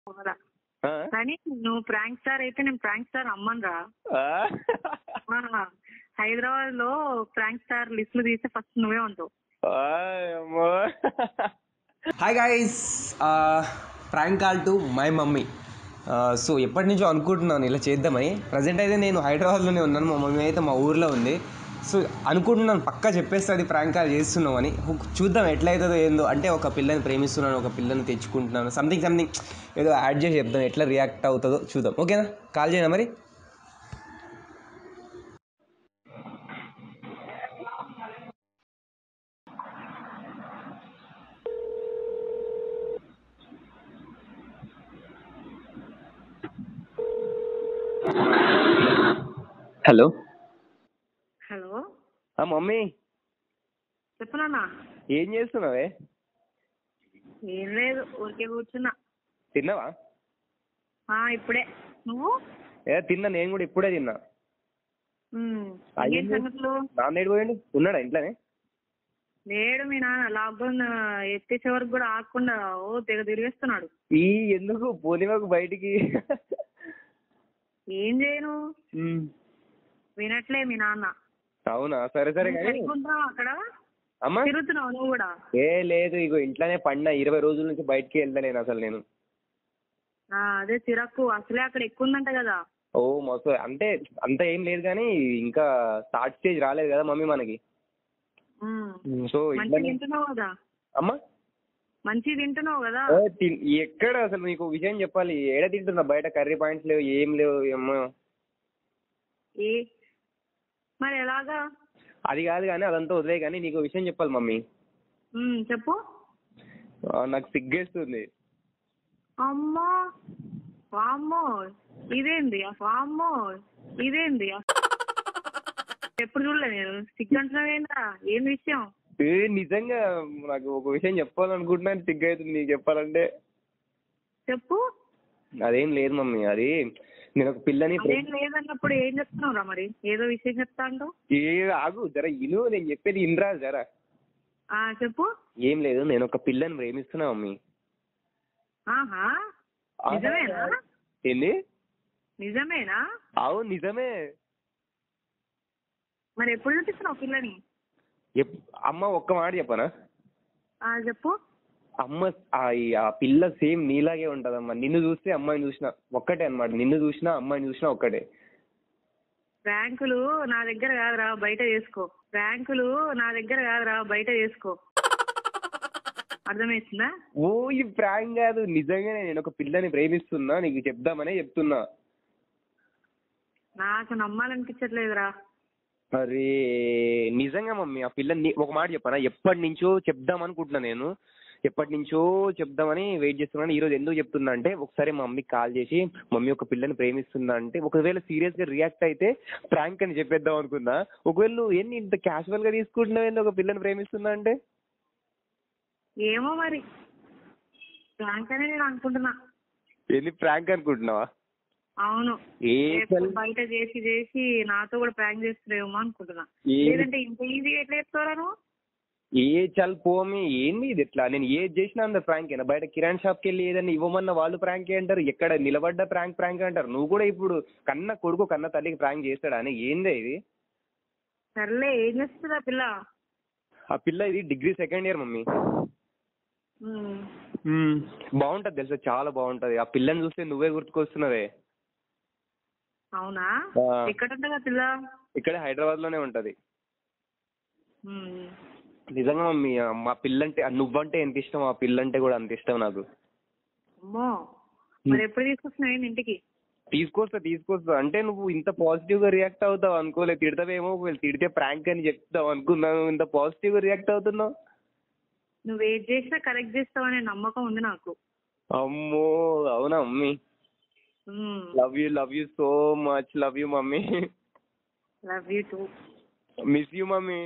పోరా. ఆ? కానీ నువ్వు ప్రాంక్ స్టార్ అయితే నేను ప్రాంక్ స్టార్ అమ్మను రా ఆ? హైదరాబాద్ లో ప్రాంక్ స్టార్ లిస్టులు తీస్తే ఫస్ట్ నువ్వే ఉంటావు ఆయ్ అమ్మో. Hi guys prank call to my mummy so ఎప్పటి నుంచో అనుకుంటున్నాను ఇలా చేద్దామని ప్రజెంట్ అయితే నేను హైదరాబాద్లోనే ఉన్నాను మా మమ్మీ అయితే మా ఊర్లో ఉంది సో అనుకుంటున్నాను పక్కా చెప్పేస్తుంది ప్రాంక్ కాల్ చేస్తున్నామని హు- చూద్దాం ఎట్లయితుందో ఏందో అంటే ఒక పిల్లని ప్రేమిస్తున్నాను ఒక పిల్లని తెచ్చుకుంటున్నాను సంథింగ్ సంథింగ్ ఏదో యాడ్ చేసి చెప్దాం ఎట్లా రియాక్ట్ అవుతుందో చూద్దాం ఓకేనా కాల్ చేయనా మరి హలో హలో ఆ మమ్మీ చెప్పు నాన్న ఏం చేస్తున్నావే ఏం లేదు ఊరికే కూర్చున్నా తిన్నావా ఆ ఇప్పుడే నువ్వు ఏ తిన్నా నేను కూడా ఇప్పుడే తిన్నా ఉమ్, అయ్యింది. ఇంకేం సంగతులు నాన్న ఏడు పోయండి ఉన్నాడా ఇంట్లోనే లేడు మీ నాన్న లాక్డౌన్ ఎత్తేసే వరకు కూడా ఆగకుండా ఓ తెగ తిరిగేస్తున్నాడు ఈ ఎందుకు పోనివాకు బయటికి ఏం చేయను ఉమ్. వినట్లే మీ నాన్న అవునా సరే సరే కానీ సరిగ్గుంటున్నావు అక్కడ అమ్మా తిరుగుతున్నావు నువ్వు కూడా ఏ లేదు ఇగో ఇంట్లోనే పడినా ఇరవై రోజుల నుంచి బయటికి వెళ్తలేను అసలు నేను ఆ, అదే చిరాకు అసలే అక్కడ ఎక్కువ ఉందంట కదా ఓ మస్తు అంటే అంత ఏం లేదు కానీ ఇంకా స్టార్ట్ స్టేజ్ రాలేదు కదా మమ్మీ మనకి ఉమ్. సో మంచిగా ఇట్లా తింటున్నావు కదా అమ్మా మంచిగా తింటున్నావు కదా ఏ, తిన్- ఎక్కడ అసలు నీకు విషయం చెప్పాలి ఏడ తింటున్నా బయట కర్రీ పాయింట్స్ లేవు ఏం లేవు ఏమో ఏ మరి ఎలాగా అది కాదు కానీ అదంతా వదిలే కానీ నీకు విషయం చెప్పాలి మమ్మీ ఉమ్, చెప్పు ఆ, నాకు సిగ్గేస్తుంది అమ్మో వామ్మో ఇదేంది వామ్మో ఇదేంది ఎప్పుడు చూడలే నేను సిగ్గు అంటున్నావేందా ఏం విషయం ఏ నిజంగా నాకు ఒక విషయం చెప్పాలనుకుంటున్నాను సిగ్గు అవుతుంది నీకు చెప్పాలంటే చెప్పు అదేం లేదు మమ్మీ అది నేను ఒక పిల్లని అదేం లేదన్నప్పుడు ఏం చెప్తున్నావురా మరి ఏదో విషయం చెప్తా అంటావు ఏ ఆగు జర ఇను నేను చెప్పేది ఇన్రా జర ఆ చెప్పు ఏం లేదు నేను ఒక పిల్లని ప్రేమిస్తున్నా మమ్మీ ఆహా నిజమేనా ఏంది నిజమేనా అవును నిజమే మరి ఎప్పుడు చూపిస్తున్నావు పిల్లని ఎప్- అమ్మ ఒక్క మాట చెప్పనా ఆ చెప్పు అమ్మ ఆ ఈ- ఆ పిల్ల సేమ్ నీలాగే ఉంటదమ్మా నిన్ను చూస్తే అమ్మాయిని చూసిన ఒక్కటే అన్నమాట నిన్ను చూసినా అమ్మాయిని చూసినా ఒక్కటే ర్యాంకులు నా దగ్గర కాదురా బయట చేసుకో ర్యాంకులు నా దగ్గర కాదురా బయట చేసుకో అర్థమవుతుందా ఓ ఈ ప్రాంక్ కాదు నిజంగానే నేను ఒక పిల్లని ప్రేమిస్తున్నా నీకు చెప్దామనే చెప్తున్నా నాకు నమ్మాలనిపించట్లేదురా అరే నిజంగా మమ్మీ ఆ పిల్లని నీ- ఒక మాట చెప్పనా ఎప్పటి నుంచో చెప్దాం అనుకుంటున్నా నేను ఎప్పటి నుంచో చెప్దామని వెయిట్ చేస్తున్నాను ఈ రోజు ఎందుకు చెప్తున్నా అంటే ఒకసారి మా మమ్మీకి కాల్ చేసి మమ్మీ ఒక పిల్లని ప్రేమిస్తుందా అంటే ఒకవేళ సీరియస్ గా రియాక్ట్ అయితే ప్రాంక్ అని చెప్పేద్దాం అనుకున్నా ఒకవేళ నువ్వు ఏంటి ఇంత క్యాజువల్ గా తీసుకుంటున్నావు ఏంది ఒక పిల్లని ప్రేమిస్తుందా అంటే ఏమో మరి ప్రాంక్ అనే నేను అనుకుంటున్నా ఏంది ప్రాంక్ అనుకుంటున్నావా అవును ఏ రేపు చల్- బయట చేసి చేసి నాతో కూడా ప్రాంక్ చేస్తున్నాయేమో అనుకుంటున్నా ఏ- లేదంటే ఇంత ఈజీ ఎట్లా చెప్తారా నువ్వు ఏ చల్ పోమి ఏంది ఇది ఇట్లా నేను ఏది చేసినా అంత ప్రాంక్ అయినా బయట కిరాణ్ షాప్ కి వెళ్ళి ఏదైనా ఇవ్వమన్న వాళ్ళు ప్రాంక్ అంటారు ఎక్కడ నిలబడ్డ ప్రాంక్ ప్రాంక్ అంటారు నువ్వు కూడా ఇప్పుడు కన్న కొడుకు కన్న తల్లికి ప్రాంక్ చేస్తాడా అని ఏందే ఇది సర్లే ఏం చేస్తుందా పిల్ల ఆ పిల్ల ఇది degree second year mummy um. బాగుంటది తెలుసా చాలా బాగుంటది ఆ పిల్లని చూస్తే నువ్వే గుర్తుకొస్తున్నవే అవునా ఆ. ఎక్కడ ఉంటుందా పిల్ల ఇక్కడ హైదరాబాద్ లోనే ఉంటది ఉమ్. నిజంగా మమ్మీ ఆ మా పిల్లంటే ఆ నువ్వంటే ఎంత ఇష్టం ఆ పిల్లంటే కూడా అంత ఇష్టం నాకు అమ్మో మరి ఎప్పుడు తీసుకొస్తున్నావు ఏంటి ఇంటికి తీసుకొస్తా తీసుకొస్తా అంటే నువ్వు ఇంత పాజిటివ్ గా రియాక్ట్ అవుతావు అనుకోలే తిడతావేమో ఒకవేళ తిడితే ప్రాంక్ అని చెప్తావు అనుకున్నాను ఇంత పాజిటివ్ గా రియాక్ట్ అవుతున్నావు నువ్వు ఏది చేసినా కరెక్ట్ చేస్తావనే నమ్మకం ఉంది నాకు అమ్మో అవునా mummy um. Love you love you so much love you mummy love you too miss you mummy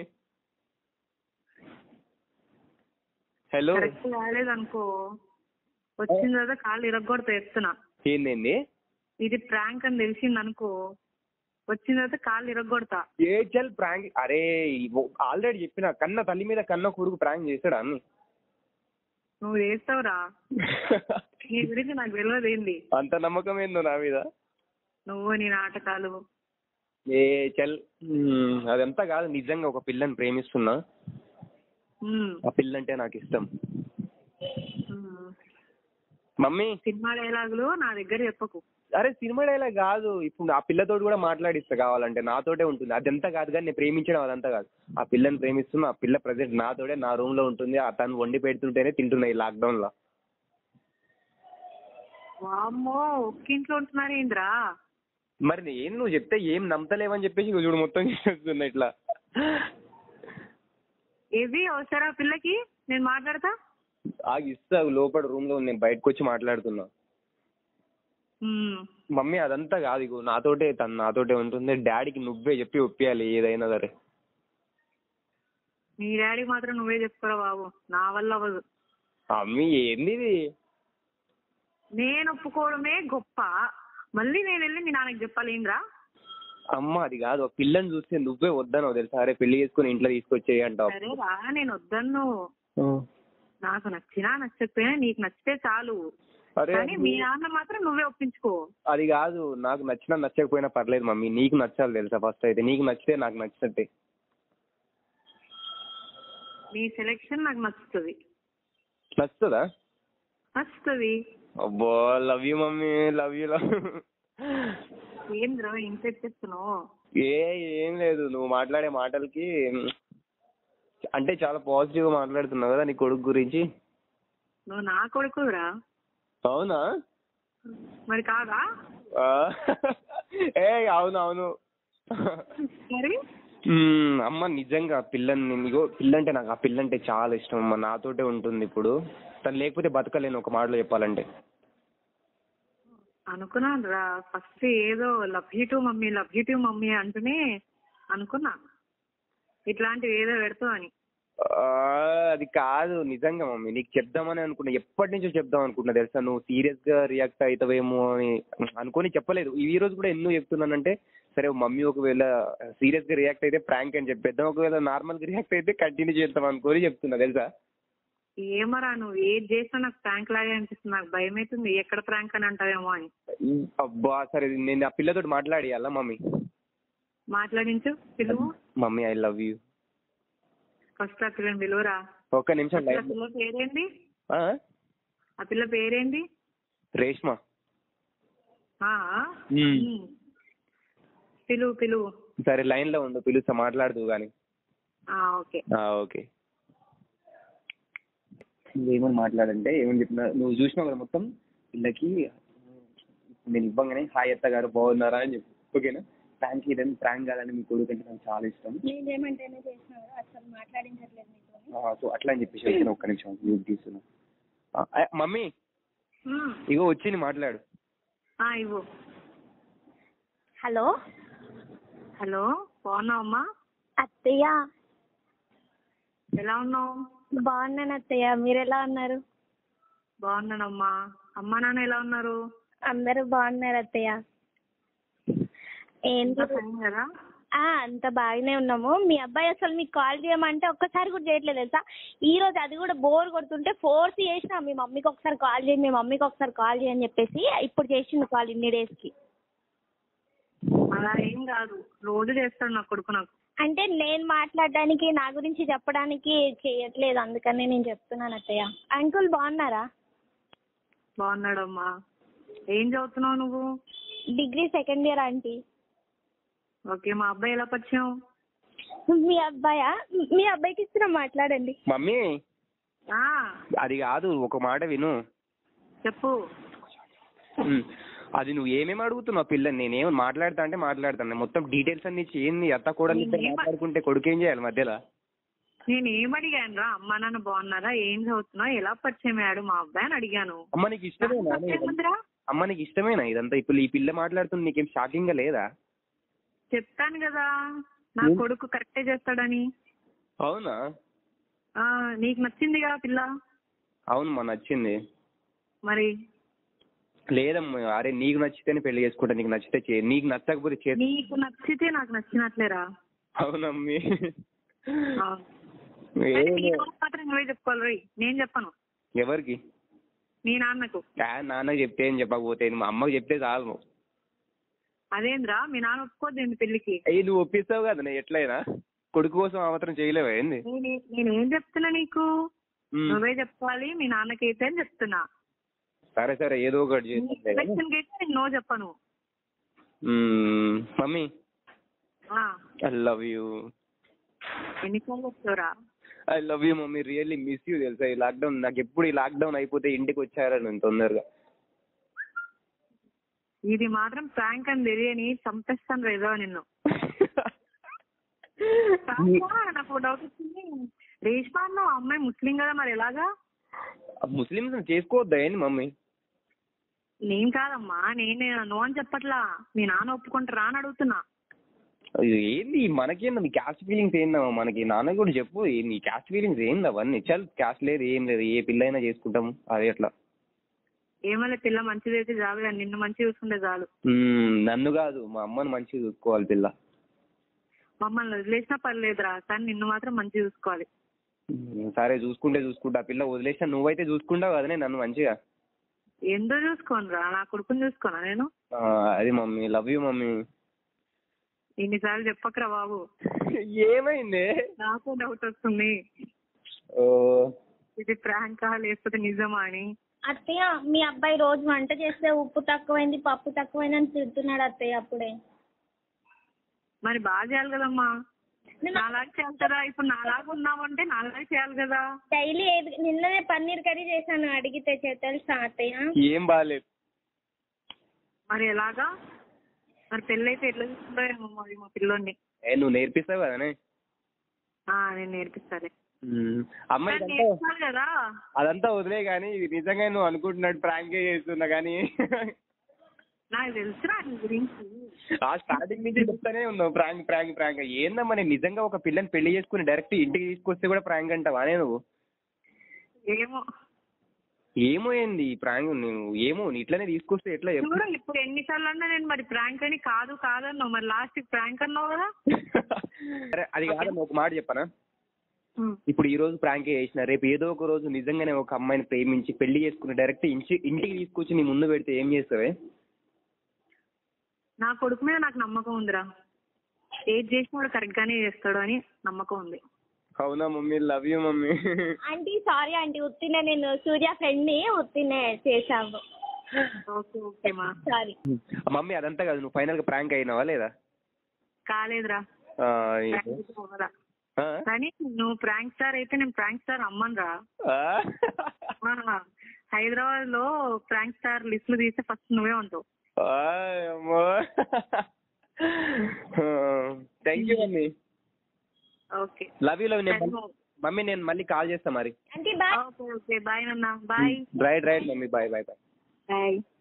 hello correct కాలేదనుకో వచ్చిన తర్వాత కాళ్ళు ఇరగొడతా చెప్తున్నా ఏందండి ఇది ప్రాంక్ అని తెలిసింది అనుకో వచ్చిన తర్వాత కాళ్ళు ఇరగొడతా ఏ చల్ ప్రాంక్ అరే ఆల్రెడీ చెప్పిన కన్న తల్లి మీద కన్న కొడుకు ప్రాంక్ చేస్తాడా అన్ని నువ్వు చేస్తావురా నీ గురించి నాకు తెలియదు ఏంది అంత నమ్మకం ఏందో నా మీద నువ్వు నీ నాటకాలు ఏ చల్ మ్మ్, అదంతా కాదు నిజంగా ఒక పిల్లని ప్రేమిస్తున్నా ఉమ్, ఆ పిల్లంటే నాకు ఇష్టం ఉమ్. మమ్మీ సినిమా డైలాగులు నా దగ్గర చెప్పకు అరే సినిమా డైలాగ్ కాదు ఇప్పుడు ఆ పిల్లతోటి కూడా మాట్లాడిస్తా కావాలంటే నాతోటే ఉంటుంది అదంతా కాదు కానీ నేను ప్రేమించడం అదంతా కాదు ఆ పిల్లని ప్రేమిస్తున్నా ఆ పిల్ల ప్రజెంట్ నాతోటే నా రూమ్ లో ఉంటుంది ఆ తను వండి పెడుతుంటేనే తింటున్నా ఈ లాక్డౌన్ లో వామ్మో ఒక్కింట్లో ఉంటున్నారు ఏంద్రా మరి ఏం నువ్వు చెప్తే ఏం నమ్మతలేవని చెప్పేసి ఇగో చూడు మొత్తం చేస్తున్నా ఇట్లా ఏది అవసరా పిల్లకి నేను మాట్లాడతా ఆగి ఇస్తా లోపల రూమ్ లో ఉంది, నేను బయటకు వచ్చి మాట్లాడుతున్నా ఉమ్, మమ్మీ అదంతా కాదు ఇగో నాతోటే తను నాతోటే ఉంటుంది డాడీకి నువ్వే చెప్పి ఒప్పియాలి ఏదైనా సరే మీ డాడీకి మాత్రం నువ్వే చెప్పుకోరా బాబు నా వల్ల అవ్వదు మమ్మీ ఏంది ఇది నేను ఒప్పుకోవడమే గొప్ప మళ్ళీ నేను వెళ్ళి మీ నాన్నకి చెప్పాలి ఏంద్రా అమ్మ అది కాదు ఆ పిల్లని చూస్తే నువ్వే వద్దనవు తెలుసా అరే పెళ్లి చేసుకుని ఇంట్లో తీసుకొచ్చేయి అంటావు సరే రా నేను వద్దన్ను నాకు నచ్చినా నచ్చకపోయినా నీకు నచ్చితే చాలు అరే కానీ మీ నాన్న మాత్రం నువ్వే ఒప్పించుకో అది కాదు నాకు నచ్చినా నచ్చకపోయినా పర్లేదు మమ్మీ నీకు నచ్చాలి తెలుసా ఫస్ట్ అయితే నీకు నచ్చితే నాకు నచ్చినట్టే నీ సెలెక్షన్ నాకు నచ్చుతుంది నచ్చుతుందా నచ్చుతుంది అబ్బో love you mummy love you love ఏంద్రా ఇంత చెప్తున్నావు ఏ ఏం లేదు నువ్వు మాట్లాడే మాటలకి మ్, అంటే చాలా పాజిటివ్ గా మాట్లాడుతున్నావు కదా నీ కొడుకు గురించి నువ్వు నా కొడుకురా అవునా మరి కాదా ఆ, ఏ అవును అవును మరి మ్మ్, అమ్మ నిజంగా పిల్లని ఇగో పిల్లంటే నాకు ఆ పిల్లంటే చాలా ఇష్టం అమ్మ నాతోటే ఉంటుంది ఇప్పుడు తను లేకపోతే బతకలేను ఒక మాటలో చెప్పాలంటే అనుకున్నాను రా ఫస్ట్ ఏదో love you too mummy love you too mummy అంటూనే అనుకున్నా ఇట్లాంటివి ఏదో పెడతావు అని ఆ, అది కాదు నిజంగా మమ్మీ నీకు చెప్దామని అనుకున్నా ఎప్పటి నుంచో చెప్దాం అనుకున్నా తెలుసా నువ్వు సీరియస్ గా రియాక్ట్ అవుతావేమో అని అనుకొని చెప్పలేదు ఈ రోజు కూడా ఎందుకు చెప్తున్నానంటే సరే మమ్మీ ఒకవేళ సీరియస్ గా రియాక్ట్ అయితే ప్రాంక్ అని చెప్పేద్దాం ఒకవేళ నార్మల్ గా రియాక్ట్ అయితే కంటిన్యూ చేద్దాం అనుకొని చెప్తున్నా తెలుసా ఏమరా నువ్వు ఏది చేసినా నాకు ప్రాంక్ లాగే అనిపిస్తుంది నాకు భయం అవుతుంది ఎక్కడ ప్రాంక్ అని అంటావేమో అని అబ్బా సరే నేను ఆ పిల్లతోటి మాట్లాడియాలా మమ్మీ మాట్లాడించు పిలువు mummy I love you first ఆ పిల్లని పిలువురా ఒక్క నిమిషం అసలు ఆ లైన్ పిల్ల పేరేంటి ఆ? ఆ పిల్ల పేరేంటి రేష్మ ఆ మ్మ్. ఉమ్. పిలువు పిలువు సరే లైన్ లో ఉండు పిలుస్తా మాట్లాడుతూ గానీ ఆ ఓకే ఆ, ఓకే నువ్వేమని మాట్లాడంటే ఏమని చెప్పినా నువ్వు చూసినావు కదా మొత్తం పిల్లకి నేను ఇవ్వగానే హాయ్ అత్త గారు బాగున్నారా అని చెప్పి ఓకేనా ప్రాంక్ ఇదని ప్రాంక్ కాదని మీ కొడుకు అంటే నాకు చాలా ఇష్టం నేనేమంటేనే చేసినా కదా అసలు మాట్లాడించట్లేదు మీతో ఆ, సో అట్లా అని చెప్పేసి వచ్చిన ఒక్క నిమిషం మ్యూట్ తీసుకున్నా ఆ, ఆ, మమ్మీ ఉమ్. ఇగో వచ్చింది మాట్లాడు ఆ ఇవ్వు హలో హలో బాగున్నావమ్మా అత్తయ్య ఎలా ఉన్నావు బాగున్నాను అత్తయ్య మీరు ఎలా ఉన్నారు బాగున్నానమ్మా అమ్మా నాన్న ఎలా ఉన్నారు అందరూ బాగున్నారు అత్తయ్య ఏంటి అంతా ఫైన్ కదా ఆ, అంత బాగానే ఉన్నాము మీ అబ్బాయి అసలు మీకు కాల్ చేయమంటే ఒక్కసారి కూడా చేయట్లేదు తెలుసా ఈ రోజు అది కూడా బోర్ కొడుతుంటే ఫోర్స్ చేసిన మీ మమ్మీకి ఒకసారి కాల్ చేయి మీ మమ్మీకి ఒకసారి కాల్ చేయని చెప్పేసి ఇప్పుడు చేసిండు కాల్ ఇన్ని డేస్ కి అలా ఏం కాదు రోజు చేస్తాడు నా కొడుకు నాకు అంటే నేను మాట్లాడడానికి నా గురించి చెప్పడానికి చేయట్లేదు అందుకని నేను చెప్తున్నాను అత్తయ్య అంకుల్ బాగున్నారా బాగున్నాడమ్మా ఏం చదువుతున్నావు నువ్వు degree second year aunty okay మా అబ్బాయి ఎలా పరిచయం మీ అబ్బాయా మీ అబ్బాయికి ఇచ్చిన మాట్లాడండి మమ్మీ ఆ అది కాదు ఒక మాట విను చెప్పు ఉమ్. అది నువ్వు ఏమేమి అడుగుతున్నావు పిల్లని నేనేం మాట్లాడతా అంటే మాట్లాడతాను మొత్తం డీటెయిల్స్ అన్ని ఇచ్చి ఏంది అత్త కూడా నేనేం- మాట్లాడుకుంటే కొడుకు ఏం చేయాలి మధ్యలో నేను ఏం అడిగాను రా అమ్మా నాన్న బాగున్నారా ఏం చదువుతున్నావు ఎలా పరిచయం అయ్యాడు మా అబ్బాయి అని అడిగాను అమ్మ నీకు ఇష్టమేనా తప్పేముందిరా? అమ్మ నీకు ఇష్టమేనా ఇదంతా ఇప్పుడు ఈ పిల్ల మాట్లాడుతుంది నీకేం షాకింగ్ గా లేదా చెప్తాను కదా నా ఏం? కొడుకు కరెక్టే చేస్తాడని అవునా ఆ నీకు నచ్చిందిగా పిల్ల అవును మా నచ్చింది మరి లేదమ్మా అరే నీకు నచ్చితేనే పెళ్లి చేసుకుంటా నీకు నచ్చితే చే నీకు నచ్చకపోతే చే నీకు నచ్చితే నాకు నచ్చినట్లేరా అవునమ్మి ఆ. ఏ- అయితే నీ కొడుకు మాత్రం నువ్వే చెప్పుకోవాలి రోయ్. నేను చెప్పను ఎవరికి మీ నాన్నకు ఆ, నాన్నకి చెప్తే ఏం చెప్పకపోతే మా అమ్మకి చెప్తే చాలు నువ్వు అదేంద్రా మీ నాన్న ఒప్పుకోద్దు పెళ్లికి అయ్యి నువ్వు ఒప్పిస్తావు కదా నేను ఎట్లయినా కొడుకు కోసం ఆ మాత్రం చేయలేవా ఏంది నేను నేనేం చెప్తున్నా నీకు ఉమ్. నువ్వే చెప్పాలి మీ నాన్నకైతే అని చెప్తున్నా సరే సరే ఏదో ఒకటి నీ చేస్తే ఎలక్షన్ కి అయితే నేను నో చెప్పను మమ్మీ ఆ, ఐ లవ్ యూ ఎన్నిసార్లు చెప్తావురా I love you mummy really miss you తెలుసా ఈ లాక్డౌన్ నాకు ఎప్పుడు ఈ లాక్డౌన్ అయిపోతే ఇంటికి వచ్చారా నేను తొందరగా ఇది మాత్రం ప్రాంక్ అని తెలియని చంపేస్తాను రేదో నిన్ను కాదురా, నాకు డౌట్ వచ్చింది రేష్మా అన్న అమ్మాయి ముస్లిం కదా మరి ఎలాగా ముస్లిమ్స్ చేసుకోవద్దా ఏంది మమ్మీ నేను కాదమ్మా నేను నో అని చెప్పట్లా మీ నాన్న ఒప్పుకుంటారా అని అడుగుతున్నా అయ్యో, ఏంది మనకేందా మీ క్యాస్ట్ ఫీలింగ్స్ ఏందమ్మా మనకి నాన్న కూడా చెప్పు ఏ- నీ క్యాస్ట్ ఫీలింగ్స్ ఏంది అవన్నీ చల్ క్యాస్ట్ లేదు ఏం లేదు ఏ పిల్ల అయినా చేసుకుంటాము అదే అట్లా ఏమలే పిల్ల మంచిది అయితే చాలు కానీ నిన్ను మంచిగా చూసుకుంటే చాలు మ్మ్, నన్ను కాదు మా అమ్మని మంచిగా చూసుకోవాలి పిల్ల మమ్మల్ని వదిలేసినా పర్లేదురా కానీ నిన్ను మాత్రం మంచిగా చూసుకోవాలి మ్మ్, సరే చూసుకుంటే చూసుకుంటా ఆ పిల్ల వదిలేసినా నువ్వైతే చూసుకుంటావు కదనే నన్ను మంచిగా ఎందుకు చూసుకోనురా నా కొడుకుని చూసుకోనా నేను ఆ, అది మమ్మీ లవ్ యూ మమ్మీ ఇన్నిసార్లు చెప్పకరా బాబు ఏమైంది నాకు డౌట్ వస్తుంది ఓ ఇది ప్రాంకా లేకపోతే నిజమా అని అత్తయ్య మీ అబ్బాయి రోజు వంట చేస్తే ఉప్పు తక్కువైంది పప్పు తక్కువైంది అని తిడుతున్నాడు అత్తయ్య అప్పుడే మరి బాగా చేయాలి కదమ్మా నేను నాలాగా చేయాలి కదా ఇప్పుడు నాలాగా ఉన్నావంటే నాలాగా చేయాలి కదా డైలీ ఏది నిన్ననే పన్నీర్ కర్రీ చేశాను అడిగితే చే- తెలుసా అత్తయ్య ఏం బాగాలేదు మరి ఎలాగా మరి పెళ్ళైతే ఎట్లా చూసుకుంటావేమో మరి మా పిల్లోని ఏ నువ్వు నేర్పిస్తావు కదనే ఆ నేను నేర్పిస్తాలే మ్మ్. అమ్మాయి కానీ ఇదంతా- నేర్చుకోవాలి కదా అదంతా వదిలే కానీ ఇది నిజంగా నువ్వు అనుకుంటున్నట్టు ప్రాంకే చేస్తున్నా కానీ నాకు తెలుసురా నీ గురించి ఆ స్టార్టింగ్ నుంచి చెప్తానే ఉన్నావు ప్రాంక్ ప్రాంక్ ప్రాంక్ ఏందమ్మా నేను నిజంగా ఒక పిల్లని పెళ్లి చేసుకుని డైరెక్ట్ ఇంటికి తీసుకొస్తే కూడా ప్రాంక్ అంటావా నేను ఏమో ఏమో ఏంది ప్రాంక్ నువ్వు ఏమో నీ ఇట్లనే తీసుకొస్తే ఎట్లా చెప్పు చూడు ఇప్పుడు ఎన్నిసార్లు అన్నా నేను మరి ప్రాంక్ అని కాదు కాదన్నావు మరి లాస్ట్ ప్రాంక్ అన్నావు కదా సరే అది కాదు ఒక మాట చెప్పనా ఉమ్. ఇప్పుడు ఈ రోజు ప్రాంక్ చేసిన రేపు ఏదో ఒక రోజు నిజంగానే ఒక అమ్మాయిని ప్రేమించి పెళ్లి చేసుకుని డైరెక్ట్ ఇంటి ఇంటికి తీసుకొచ్చి నీ ముందు పెడితే ఏం చేస్తావే నా కొడుకు మీద నాకు నమ్మకం ఉందిరా ఏది చేసినా వాడు కరెక్ట్ గానే చేస్తాడు అని నమ్మకం ఉంది అవునా mummy love you mummy aunty sorry aunty ఉత్తినే నేను సూర్య ఫ్రెండ్ ని ఉత్తినే చేశాము ఓకే ఓకే మా సారీ మమ్మీ అదంతా కాదు నువ్వు ఫైనల్ గా ప్రాంక్ అయినావా లేదా కాలేదురా ఆ, ప్రాంక్ అయితే అవ్వదా. ఆ? కానీ నువ్వు ప్రాంక్ స్టార్ అయితే నేను ప్రాంక్ స్టార్ అమ్మను రా ఆ? హైదరాబాద్ లో ప్రాంక్ స్టార్ లిస్టులు తీస్తే ఫస్ట్ నువ్వే ఉంటావు ఆయ్ అమ్మో thank you mummy okay love you love నేను మమ్మీ నేను మళ్ళీ కాల్ చేస్తా మరి aunty bye okay okay bye నాన్న బాయ్ right right mummy bye bye bye bye